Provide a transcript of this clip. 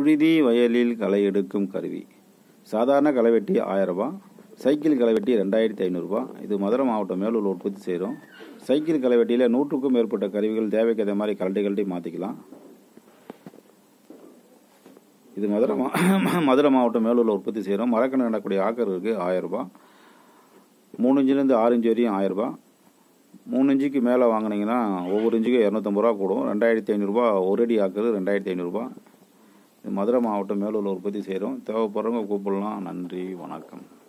புழுதி வயலில் களை எடுக்கும் கருவி சாதாரண களைவெட்டி ஆயிரரூபா சைக்கிள் களைவெட்டி ரெண்டாயிரத்தி ஐநூறுரூபா இது மதுரை மாவட்டம் மேலூர் உற்பத்தி செய்கிறோம் சைக்கிள் களைவெட்டியில் நூற்றுக்கும் மேற்பட்ட கருவிகள் தேவைக்கு ஏற்ற மாதிரி கழட்டி கழட்டி மாற்றிக்கலாம் இது மதுரை மா மதுரை மாவட்டம் மேலூரில் உற்பத்தி செய்கிறோம் மரக்கணக்கு நடக்கூடிய ஆக்கர் இருக்குது ஆயிரரூபா மூணு இன்ச்சிலேருந்து ஆறு இன்ச்சு வரையும் ஆயிரரூபா மூணு இன்ச்சுக்கு மேலே வாங்கினீங்கன்னா ஒவ்வொரு இன்ச்சுக்கும் இரநூத்தம்பது ரூபா கூடும் ரெண்டாயிரத்தி ஐநூறுரூபா ஒரு அடி ஆக்கர் ரெண்டாயிரத்தி ஐநூறுரூபா இது மதுரை மாவட்டம் மேலூரில் உற்பத்தி செய்கிறோம் தேவைப்படுறவங்க கூப்பிடலாம் நன்றி வணக்கம்